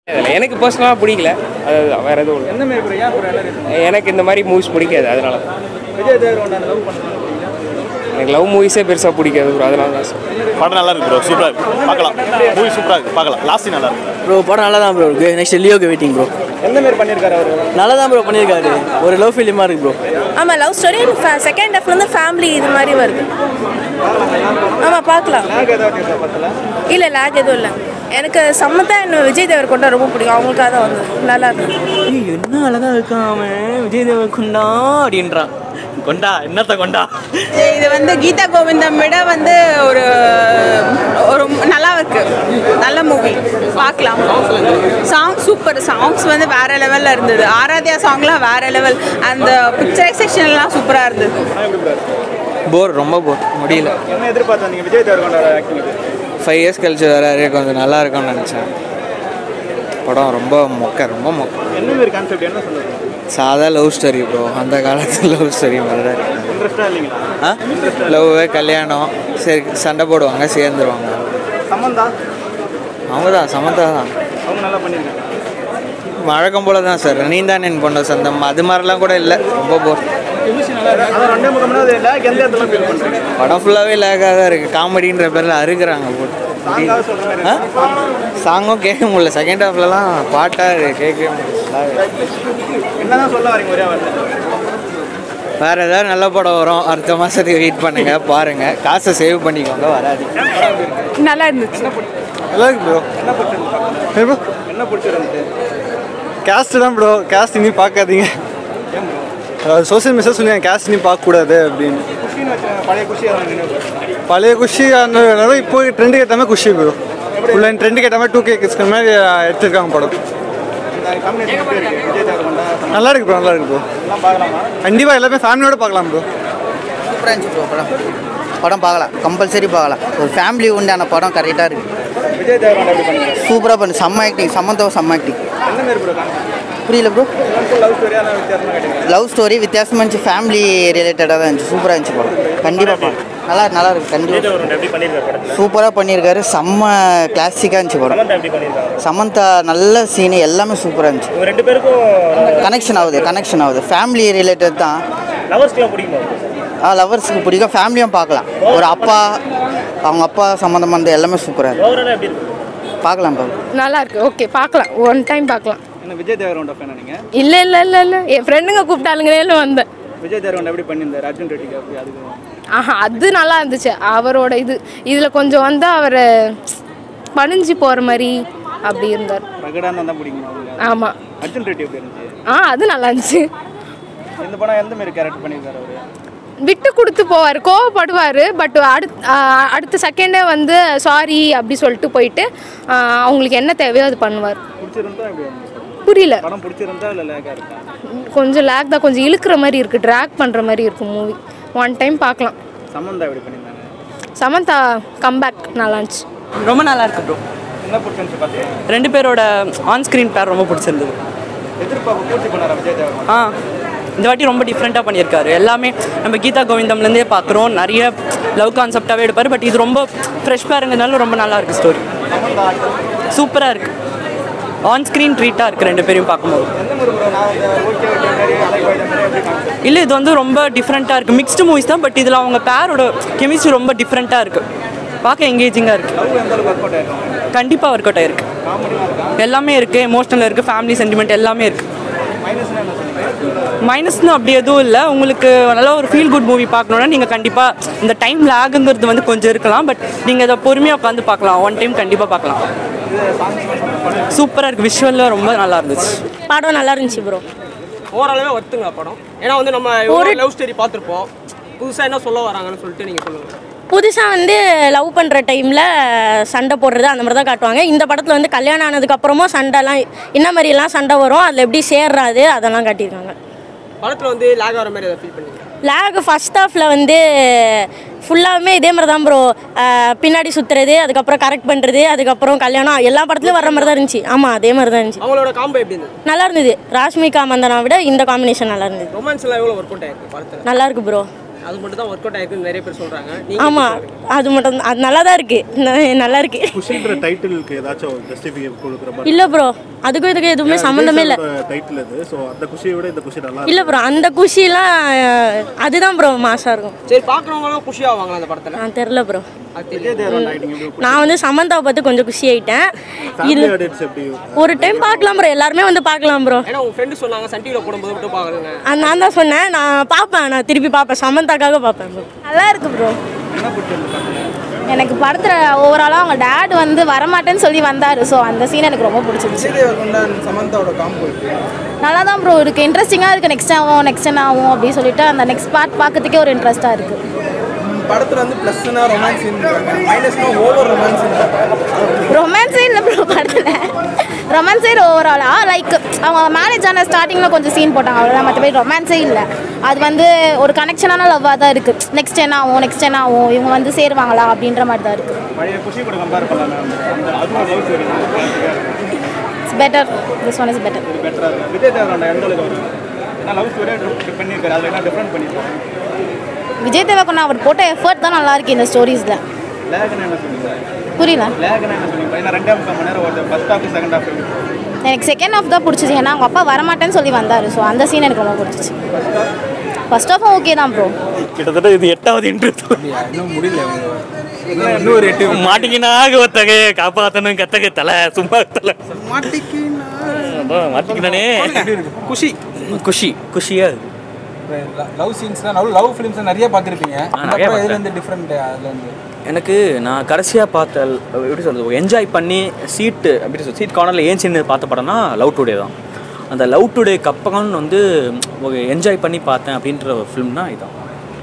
அதில் எனக்கு பர்சனலாக பிடிக்கல அது வேறு எதுவும் இல்லை எந்த மாதிரி ப்ரோ ஏன் ப்ரோ எல்லாரும் எனக்கு இந்த மாதிரி மூவிஸ் பிடிக்காது அதனால தான். விஜய் தேவரோட லவ் பண்ணுறாங்க எனக்கு லவ் மூவிஸே பெருசாக பிடிக்காது ப்ரோ அதனால தான் சார் படம் நல்லா இருக்கு ப்ரோ சூப்பராக இருக்கு பார்க்கலாம் மூவி சூப்பராக இருக்கு பார்க்கலாம் லாஸ்ட் நல்லா இருக்கு ப்ரோ படம் நல்லா தான் ப்ரோ இருக்கு நெக்ஸ்ட் லியோக்கு வெயிட்டிங் ப்ரோ எந்த மாதிரி பண்ணியிருக்காரு அவர் நல்லா தான் ப்ரோ பண்ணியிருக்காரு ஒரு லவ் ஃபிலிமாக இருக்கு ப்ரோ ஆமாம் லவ் ஸ்டோரி செகண்ட் ஹாஃப்ல இருந்து ஃபேமிலி இது மாதிரி வருது ஆமாம் பார்க்கலாம் எனக்கு ஏதாவது இருக்கா பத்தில் இல்லை லேக் எதுவும் இல்லை எனக்கு சம்மந்தா என்ன விஜய் தேவர் கொண்டா ரொம்ப பிடிக்கும் அவங்களுக்காக தான் வந்தது நல்லா இருக்கு என்ன அழகா இருக்கான் அவன் விஜய் தேவர் கொண்டா அப்படின்றான் கொண்டா என்னத்த கொண்டா இது வந்து கீதா கோவிந்தம் விட வந்து ஒரு ஒரு நல்லா இருக்கு நல்ல மூவி பார்க்கலாம் சாங் சூப்பர் சாங்ஸ் வந்து வேற லெவலில் இருந்தது ஆராத்யா சாங்லாம் வேற லெவல் அந்த பிக்சரைசேஷன்லாம் சூப்பராக இருந்தது போர் ரொம்ப போர் முடியல என்ன எதிர்பார்த்து வந்தீங்க விஜய் தேவரோட ஆக்டிங் ஃபைவ் இயர்ஸ் கழிச்சு வராரு கொஞ்சம் நல்லா இருக்கும்னு நினச்சேன் படம் ரொம்ப மொக்க ரொம்ப மொக்க என்ன மாதிரி கான்செப்ட் என்ன சொல்லுது சாதா லவ் ஸ்டோரி ப்ரோ அந்த காலத்து லவ் ஸ்டோரி மாதிரி தான் இருக்கு இன்ட்ரெஸ்டாக இல்லைங்களா ஆ லவ் கல்யாணம் சரி சண்டை போடுவாங்க சேர்ந்துருவாங்க சம்மந்தா அவங்க தான் சமந்தா தான் அவங்க நல்லா பண்ணியிருக்காங்க வழக்கம் போல தான் சார் நீ தான் என் பொண்ணு சொந்தம் அது மாதிரிலாம் கூட இல்லை ரொம்ப போர் அதான் ரெண்டே முகம் மணி லேக் எந்த இடத்துல ஃபீல் பண்ணுறீங்க படம் ஃபுல்லாகவே லேக்காக தான் இருக்குது காமெடின்ற பேரில் அறுக்குறாங்க போட்டு சாங்காக சொல்கிற மாதிரி ஆ சாங்கும் கேட்க முடியல செகண்ட் ஹாஃப்லலாம் பாட்டாக கேட்கவே முடியல என்னதான் சொல்ல வரீங்க ஒரே வார்த்தை வேற ஏதாவது நல்ல படம் வரும் அடுத்த மாதத்துக்கு வெயிட் பண்ணுங்க பாருங்க காசை சேவ் பண்ணிக்கோங்க வராது நல்லா இருந்துச்சு நல்லா இருக்கு ப்ரோ என்ன பிடிச்சிருந்து ப்ரோ என்ன பிடிச்சிருந்து கேஸ்ட் தான் ப்ரோ கேஸ்ட் இனி பார்க்காதீங்க ஏன் ப்ரோ சோசியல் மெசேஜ் சொல்லுங்க கேஸ்ட் இனி பார்க்கக்கூடாது அப்படின்னு குஷின்னு வச்சுருங்க பழைய குஷி அதான் நினைவு பழைய குஷி அந்த இப்போ ட்ரெண்டுக்கு ஏற்ற மாதிரி குஷி ப்ரோ ஃபுல்லாக ட்ரெண்டுக்கு ஏற்ற மாதிரி டூ கே கிஸ்க்கு மாதிரி எடுத்திருக்காங்க படம் இந்த காம்பினேஷன் எப்படி இருக்கு விஜய் தேவரோட நல்லா இருக்கு ப்ரோ நல்லா இருக்கு ப்ரோ எல்லாம் பார்க்கலாமா கண்டிப்பாக எல்லாமே ஃபேமிலியோட பார்க்கலாம் ப்ரோ சூப்பராக இருந்துச்சு ப்ரோ படம் படம் பார்க்கலாம் கம்பல்சரி பார்க்கலாம் ஒரு ஃபேமிலி உண்டான படம் கரெக்டாக இருக்குது விஜய் தேவரோட எப்படி பண்ணீங்க சூப்பராக பண்ணு செம்ம ஆக்டிங் சம்மந்தம் செம்ம ஆக்டிங் என்ன மாதிரி ப்ரோ கான்செப்ட் புரியல ப்ரோ லவ் ஸ்டோரியாக வித்தியாசமாக கேட்டீங்க லவ் ஸ்டோரி வித்தியாசமாக இருந்துச்சு ஃபேமிலி ரிலேட்டடாக தான் இருந்துச்சு சூப்பராக இருந்துச்சு படம் கண்டிப்பாக பார்க்கலாம் நல்லா நல்லா இருக்கு கண்டிப்பாக எப்படி பண்ணியிருக்காரு படத்தில் சூப்பராக பண்ணியிருக்காரு செம்ம கிளாசிக்காக இருந்துச்சு படம் சமந்தா எப்படி பண்ணியிருக்காங்க சமந்தா நல்ல சீனு எல்லாமே சூப்பராக இருந்துச்சு இவங்க ரெண்டு பேருக்கும் கனெக்ஷன் ஆகுது கனெக்ஷன் ஆகுது ஃபேமிலி ரிலேட்டட் தான் லவர்ஸ்க்குலாம் பிடிக்குமா லவர்ஸுக்கு பிடிக்கும் ஃபேமிலியும் பார்க்கலாம் ஒரு அப்பா அவங்க அப்பா சம்மந்தமானது எல்லாமே சூப்பராக இருக்கு ஓவராலாக எப்படி இருக்கு பார்க்கலாம் பார்க்கலாம் நல்லா இருக்கு ஓகே பார்க்கலாம் ஒன் டைம் பார்க்கலாம் என்ன விஜய் தேவரோட ஃபேனா நீங்க இல்லை இல்லை இல்லை இல்லை என் ஃப்ரெண்டுங்க கூப்பிட்டாளுங்களே வந்தேன் விஜய் தேவரோட எப்படி பண்ணியிருந்தார் அர்ஜுன் ரெட்டிக்கு அப்படி அதுக்கு ஆஹா அது நல்லா இருந்துச்சு அவரோட இது இதில் கொஞ்சம் வந்து அவர் பணிஞ்சு போகிற மாதிரி அப்படி இருந்தார் ரகடாக தான் பிடிக்குமா அவங்க ஆமாம் அர்ஜுன் ரெட்டி எப்படி இருந்துச்சு ஆ அது நல்லா இருந்துச்சு இந்த படம் எந்த மாதிரி கேரக்டர் பண்ணியிருக்காரு அவரு விட்டு கொடுத்து போவார் கோவப்படுவார் பட் அடுத் ஆ, அடுத்த செகண்டே வந்து சாரி அப்படி சொல்லிட்டு போயிட்டு ஆ, அவங்களுக்கு என்ன தேவையோ அது பண்ணுவார் பிடிச்சிருந்தா எப்படி இருந்துச்சு புரியல படம் பிடிச்சிருந்தா இல்லை லேக்காக இருக்கா கொஞ்சம் லேக் தான் கொஞ்சம் இழுக்கிற மாதிரி இருக்குது ட்ராக் பண்ணுற மாதிரி இருக்கும் மூவி ஒன் டைம் பார்க்கலாம் சம்மந்தா எப்படி பண்ணியிருந்தாங்க சமந்தா கம்பேக் நல்லா இருந்துச்சு ரொம்ப நல்லா இருக்கு ப்ரோ என்ன பிடிச்சிருந்துச்சு பார்த்தீங்கன்னா ரெண்டு பேரோட ஆன் ஸ்க்ரீன் பேர் ரொம்ப பிடிச்சிருந்தது எதிர்பார்ப்பு பூர்த்தி பண்ணாரா விஜய் தேவரோட ஆ இந்த வாட்டி ரொம்ப டிஃப்ரெண்ட்டாக பண்ணியிருக்காரு எல்லாமே நம்ம கீதா கோவிந்தம்லேருந்தே பார்க்குறோம் நிறைய லவ் கான்செப்டாகவே எடுப்பார் பட் இது ரொம்ப ஃப்ரெஷ் பேருங்கனால ரொம்ப நல்லா இருக்கு ஸ்டோரி சூப்பராக இருக்கு ஆன் ஸ்க்ரீன் ட்ரீட்டாக இருக்குது ரெண்டு பேரையும் பார்க்கும்போது எந்த மாதிரி bro? நான் இந்த ஓகே ஓகே மாதிரி அலை பாய்ந்த மாதிரி எப்படி காமிச்சேன் இல்லை இது வந்து ரொம்ப டிஃப்ரெண்ட்டாக இருக்குது மிக்ஸ்டு மூவிஸ் தான் பட் இதில் அவங்க பேரோட கெமிஸ்ட்ரி ரொம்ப டிஃப்ரெண்ட்டாக இருக்குது பார்க்க எங்கேஜிங்காக இருக்குது லவ் எந்த அளவுக்கு ஒர்க் அவுட் ஆயிருக்கும் கண்டிப்பாக ஒர்க் அவுட் ஆயிருக்கு காமெடியாக இருக்கா எல்லாமே இருக்குது எமோஷனல் இருக்குது ஃபேமிலி சென்டிமெண்ட் எல்லாமே இருக்குது மைனஸ்னா என்ன சொன்னீங்க மைனஸ்னு அப்படி எதுவும் இல்லை உங்களுக்கு நல்ல ஒரு ஃபீல் குட் மூவி பார்க்கணுன்னா நீங்கள் கண்டிப்பாக இந்த டைம் லேகுங்கிறது வந்து கொஞ்சம் இருக்கலாம் பட் நீங்கள் அதை பொறுமையாக உட்காந்து பார்க்கலாம் ஒன் டைம் கண்டிப்பாக பார்க்கலாம் சூப்பராக இருக்குது விஷுவலில் ரொம்ப நல்லா இருந்துச்சு படம் நல்லா இருந்துச்சு ப்ரோ ஓரளவே ஒத்துங்க படம் ஏன்னா வந்து நம்ம ஒரு லவ் ஸ்டோரி பார்த்துருப்போம் புதுசாக என்ன சொல்ல வராங்கன்னு சொல்லிட்டு நீங்கள் சொல்லுங்கள் புதுசாக வந்து லவ் பண்ணுற டைமில் சண்டை போடுறது அந்த மாதிரி தான் காட்டுவாங்க இந்த படத்தில் வந்து கல்யாணம் ஆனதுக்கப்புறமும் சண்டைலாம் என்ன மாதிரிலாம் சண்டை வரும் அதில் எப்படி சேர்றாது அதெல்லாம் காட்டியிருக்காங்க படத்தில் வந்து லேக் ஆகிற மாதிரி அதை ஃபீல் பண்ணீங்க லேக் ஃபஸ்ட் ஹாஃபில் வந்து ஃபுல்லாகவே இதே மாதிரி தான் ப்ரோ பின்னாடி சுற்றுறது அதுக்கப்புறம் கரெக்ட் பண்ணுறது அதுக்கப்புறம் கல்யாணம் எல்லா படத்துலையும் வர்ற மாதிரி தான் இருந்துச்சு ஆமாம் அதே மாதிரி தான் இருந்துச்சு அவங்களோட காம்போ எப்படி இருந்தது நல்லா இருந்தது ராஷ்மிகா மந்தனா விட இந்த காம்பினேஷன் நல்லா இருந்தது ரொமான்ஸ் எல்லாம் எவ்வளோ ஒர்க் அவுட் ஆயிருக்கு படத்தில் நல்லா இருக்கு ப்ரோ அது மட்டும் தான் ஒர்க் அவுட் ஆயிருக்குன்னு நிறைய பேர் சொல்கிறாங்க நீங்கள் ஆமாம் அது மட்டும் தான் அது நல்லா தான் இருக்குது நல்லா இருக்கு குஷின்ற டைட்டிலுக்கு ஏதாச்சும் ஜஸ்டிஃபிகேட் கொடுக்குற மாதிரி இல்லை ப்ரோ அதுக்கும் இதுக்கும் எதுவுமே சம்மந்தமே இல்லை டைட்டில் இது ஸோ அந்த குஷியை விட இந்த குஷி நல்லா இல்லை ப்ரோ அந்த குஷிலாம் அஹ், அதுதான் ப்ரோ மாசாக இருக்கும் சரி பார்க்குறவங்களாம் குஷி ஆவாங்களா அந்த படத்தில் நான் தெரில ப்ரோ விஜய் தேவரன் ஆக்டிங் எப்படி நான் வந்து சமந்தாவை பார்த்து கொஞ்சம் குஷி ஆயிட்டேன் ஃபேமிலி இது ஆடியன்ஸ் எப்படி ஒரு டைம் பார்க்கலாம் ப்ரோ எல்லாருமே வந்து பார்க்கலாம் ப்ரோ ஏன்னா உங்கள் ஃப்ரெண்டு சொன்னாங்க சன் டிவியில் போடும்போது மட்டும் பார்க்குறேங்க அது நான் தான் சொன்னேன் நான் பார்ப்பேன் நான் திருப்பி பார்ப்பேன் சமந்தாக்காக பார்ப்பேன் bro. நல்லா இருக்கு ப்ரோ எனக்கு படத்தில் ஓவராலாக அவங்க டேட் வந்து வரமாட்டேன்னு சொல்லி வந்தார் ஸோ அந்த சீன் எனக்கு ரொம்ப பிடிச்சிருச்சு சமந்தாவோட காம்போ நல்லா தான் ப்ரோ இருக்குது இன்ட்ரெஸ்டிங்காக இருக்குது நெக்ஸ்ட் ஆகும் நெக்ஸ்ட் என்ன ஆகும் அப்படின்னு சொல்லிட்டு அந்த நெக்ஸ்ட் பார்ட் பார்க்கறதுக்கே ஒரு இன்ட்ரெஸ்ட்டாக இருக்குது படத்துல வந்து பிளஸ்னா ரொமான்ஸ் சீன் மைனஸ்னா ஓவர் ரொமான்ஸ் ரொமான்ஸே இல்லை ப்ரோ படத்தில் ரொமான்ஸே ஓவராலாக லைக் அவங்க மேரேஜ் ஆன ஸ்டார்டிங்கில் கொஞ்சம் சீன் போட்டாங்க அவ்வளோதான் மற்றபடி ரொமான்ஸே இல்லை அது வந்து ஒரு கனெக்ஷனான லவ்வாக தான் இருக்குது நெக்ஸ்ட் என்ன ஆகும் நெக்ஸ்ட் என்ன ஆகும் இவங்க வந்து சேருவாங்களா அப்படின்ற மாதிரி தான் இருக்குது பழைய குஷி கூட கம்பேர் பண்ணலாம் அந்த அதுவும் love story it's better this one is better பெட்டராக இருக்கும் விஜய் தேவரன் எந்த அளவுக்கு வரும் ஏன்னா லவ் ஸ்டோரியாக பண்ணியிருக்காரு அதில் என்ன டிஃப்ரெண்ட் பண்ணியிருக்காரு விஜய் தேவகுண்ணா அவர் போட்ட எஃபர்ட் தான் நல்லா இருக்கு இந்த ஸ்டோரிஸில் லேகனா என்ன சொன்னீங்க புரியல லேகனா என்ன சொன்னீங்க ஏன்னா ரெண்டே முக்கால் மணி நேரம் வருது ஃபர்ஸ்ட் ஹாஃப் செகண்ட் ஹாஃப் எனக்கு செகண்ட் ஹாஃப் தான் பிடிச்சிச்சு ஏன்னா அவங்க அப்பா வரமாட்டேன்னு சொல்லி வந்தார் ஸோ அந்த சீன் எனக்கு ரொம்ப பிடிச்சிச்சு ஃபர்ஸ்ட் ஹாஃபும் ஓகே தான் ப்ரோ கிட்டத்தட்ட இது எட்டாவது இன்ட்ரெஸ்ட் இன்னும் முடியல இன்னும் ஒரு எட்டு மாட்டிக்கினாக ஒத்தக காப்பாத்தணும் கத்தக தலை சும்மா தலை அதான் மாட்டிக்கினானே குஷி குஷி குஷியா இருக்கு லவ் சீன்ஸ்லாம் லவ் லவ் ஃபிலிம்ஸ் நிறைய பார்த்துருப்பீங்க நிறைய இதுல பார்த்தேன். இருந்து டிஃப்ரெண்ட் அதுல இருந்து எனக்கு நான் கடைசியாக பார்த்த எப்படி சொல்கிறது என்ஜாய் பண்ணி சீட்டு எப்படி சொல் சீட் கார்னரில் ஏன் சின்ன பார்த்த படம்னா லவ் டுடே தான் அந்த லவ் டுடேக்கு அப்புறம் வந்து ஒரு என்ஜாய் பண்ணி பார்த்தேன் அப்படின்ற ஒரு ஃபிலிம் தான் இதான்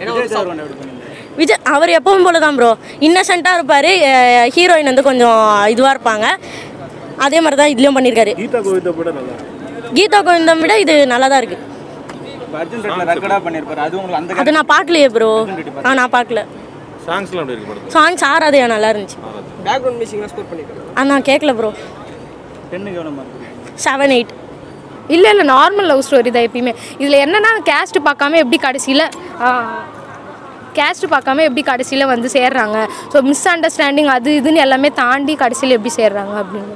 விஜய் அவர் எப்பவும் போல தான் ப்ரோ இன்னசென்ட்டாக இருப்பார் ஹீரோயின் வந்து கொஞ்சம் இதுவாக இருப்பாங்க அதே மாதிரி தான் இதுலேயும் பண்ணியிருக்காரு கீதா கோவிந்தா கூட நல்லா கீதா கோவிந்தம் விட இது நல்லா தான் இருக்குது அர்ஜுன் ரெட்ல ரெக்கடா பண்ணிருப்பாரு அது உங்களுக்கு அந்த அது நான் பார்க்கலையே ப்ரோ ஆ நான் பார்க்கல சாங்ஸ்லாம் எப்படி இருக்கு படம் சாங்ஸ் ஆறாதையா நல்லா இருந்துச்சு பேக்ரவுண்ட் மியூசிக்லாம் ஸ்கோர் பண்ணியிருக்காங்க ஆ நான் கேட்கல ப்ரோ டென்னுக்கு எவ்வளோ மார்க் செவன் எயிட் இல்லை இல்லை நார்மல் லவ் ஸ்டோரி தான் எப்பயுமே இதில் என்னன்னா கேஸ்ட் பார்க்காம எப்படி கடைசியில் கேஸ்ட் பார்க்காம எப்படி கடைசியில் வந்து சேர்றாங்க ஸோ மிஸ் அண்டர்ஸ்டாண்டிங் அது இதுன்னு எல்லாமே தாண்டி கடைசியில் எப்படி சேர்றாங்க அப்படின்னு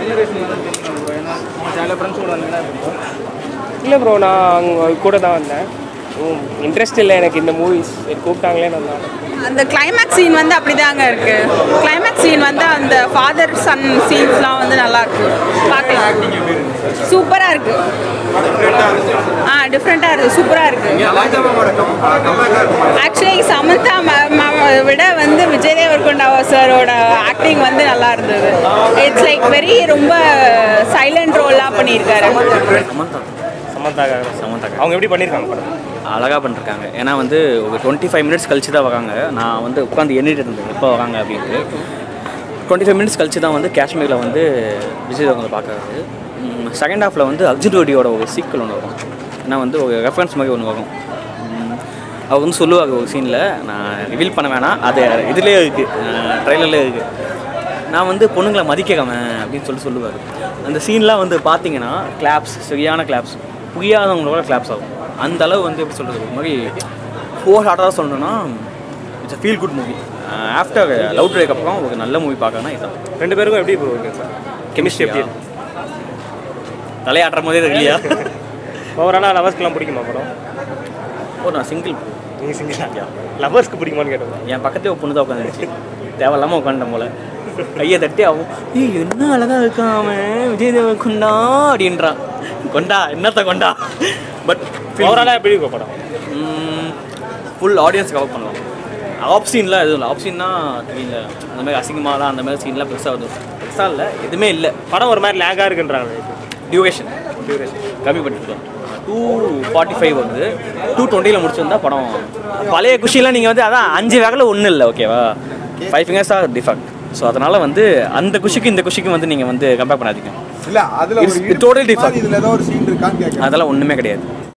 ஜாலியாக ஃப்ரெண்ட்ஸ் கூட வந்தீங்கன்னா இல்லை ப்ரோ நான் அவங்க கூட தான் வந்தேன் இன்ட்ரெஸ்ட் இல்லை எனக்கு இந்த மூவிஸ் கூப்பிட்டாங்களே நான் தான் அந்த கிளைமேக்ஸ் சீன் வந்து அப்படிதாங்க இருக்கு கிளைமேக்ஸ் சீன் வந்து அந்த ஃபாதர் சன் சீன்ஸ்லாம் வந்து நல்லா இருக்கு பார்க்கலாம் சூப்பராக இருக்கு ஆ டிஃப்ரெண்ட்டாக இருக்கு சூப்பராக இருக்கு ஆக்சுவலி சமந்தா மேம் விட வந்து விஜய் தேவர்கொண்டா சாரோட ஆக்டிங் வந்து நல்லா இருந்தது இட்ஸ் லைக் வெரி ரொம்ப சைலண்ட் ரோலாக பண்ணியிருக்காரு சமந்தா சமந்தாக்காக சமந்தாக்கா அவங்க எப்படி பண்ணியிருக்காங்க படம் அழகாக பண்ணிருக்காங்க ஏன்னா வந்து ஒரு டுவெண்ட்டி ஃபைவ் மினிட்ஸ் கழிச்சு தான் வராங்க நான் வந்து உட்காந்து எண்ணிட்டு இருந்தேன் எப்போ வராங்க அப்படின்ட்டு டுவெண்ட்டி ஃபைவ் மினிட்ஸ் கழிச்சு தான் வந்து காஷ்மீரில் வந்து விஜய் தேவங்களை பார்க்கறது செகண்ட் ஹாஃபில் வந்து அர்ஜுன் ரெட்டியோட ஒரு சீக்கிள் ஒன்று வரும் ஏன்னா வந்து ஒரு ரெஃபரன்ஸ் மாதிரி ஒன்று வரும் உம், அவர் வந்து சொல்லுவாங்க ஒரு சீனில் நான் ரிவீல் பண்ண வேணாம் அது இதுலேயே இருக்குது ட்ரைலர்லேயே இருக்குது நான் வந்து பொண்ணுங்களை மதிக்கிறவன் அப்படின்னு சொல்லி சொல்லுவார் அந்த சீன்லாம் வந்து பார்த்தீங்கன்னா கிளாப்ஸ் சரியான கிளாப்ஸ் புரியாதவங்களோட கிளாப்ஸ் ஆகும் அந்த அளவு வந்து எப்படி சொல்கிறது ஒரு மாதிரி ஃபோர் ஹார்டாக சொல்லணும்னா it's a feel good movie after love track அப்புறம் ஒரு நல்ல மூவி பார்க்கணும்னா இதுதான் ரெண்டு பேருக்கும் எப்படி ப்ரோ இருக்கு சார் கெமிஸ்ட்ரி எப்படி இருக்கு தலையாட்டுற போதே தெரியலையா ஓவராலாக லவர்ஸ்க்குலாம் பிடிக்குமா படம் ஓ நான் சிங்கிள் நீங்கள் சிங்கிளா லவர்ஸ்க்கு பிடிக்குமான்னு கேட்டேன் என் பக்கத்தே ஒரு பொண்ணு தான் உட்காந்துருச்சு தேவையில்லாமல் உட்காந்துட்டேன் போல கையை தட்டி அவன் ஏய் என்ன அழகா இருக்கான் அவன் விஜய் தேவன் கொண்டா அப்படின்றான் கொண்டா என்னத்த கொண்டா பட் ஓவராலாக எப்படி இருக்கும் படம் ஃபுல் ஆடியன்ஸ் கவர் பண்ணலாம் ஆப் சீன்லாம் எதுவும் இல்லை ஆப் சீன்னா தெரியல அந்த மாதிரி அசிங்கமாலாம் அந்த மாதிரி சீன்லாம் பெருசாக வருது பெருசாக இல்லை எதுவுமே இல்லை படம் ஒரு மாதிரி லேகாக இருக்குன்றாங்க டியூரேஷன் டியூரேஷன் கம்மி பண்ணிருக்கோம் டூ ஃபார்ட்டி ஃபைவ் வருது டூ டுவெண்ட்டியில் முடிச்சிருந்தா படம் பழைய குஷிலாம் நீங்கள் வந்து அதான் அஞ்சு வகையில் ஒன்றும் இல்லை ஓகேவா five fingers are defect so அதனால் வந்து அந்த குஷிக்கு இந்த குஷிக்கு வந்து நீங்கள் வந்து கம்பேர் பண்ணாதீங்க இல்ல அதுல ஒரு டோட்டல் டிஃபெக்ட் இதுல ஏதோ ஒரு சீன் இருக்கான்னு கேட்கறேன் அதெல்லாம் ஒன்றுமே கிடையாது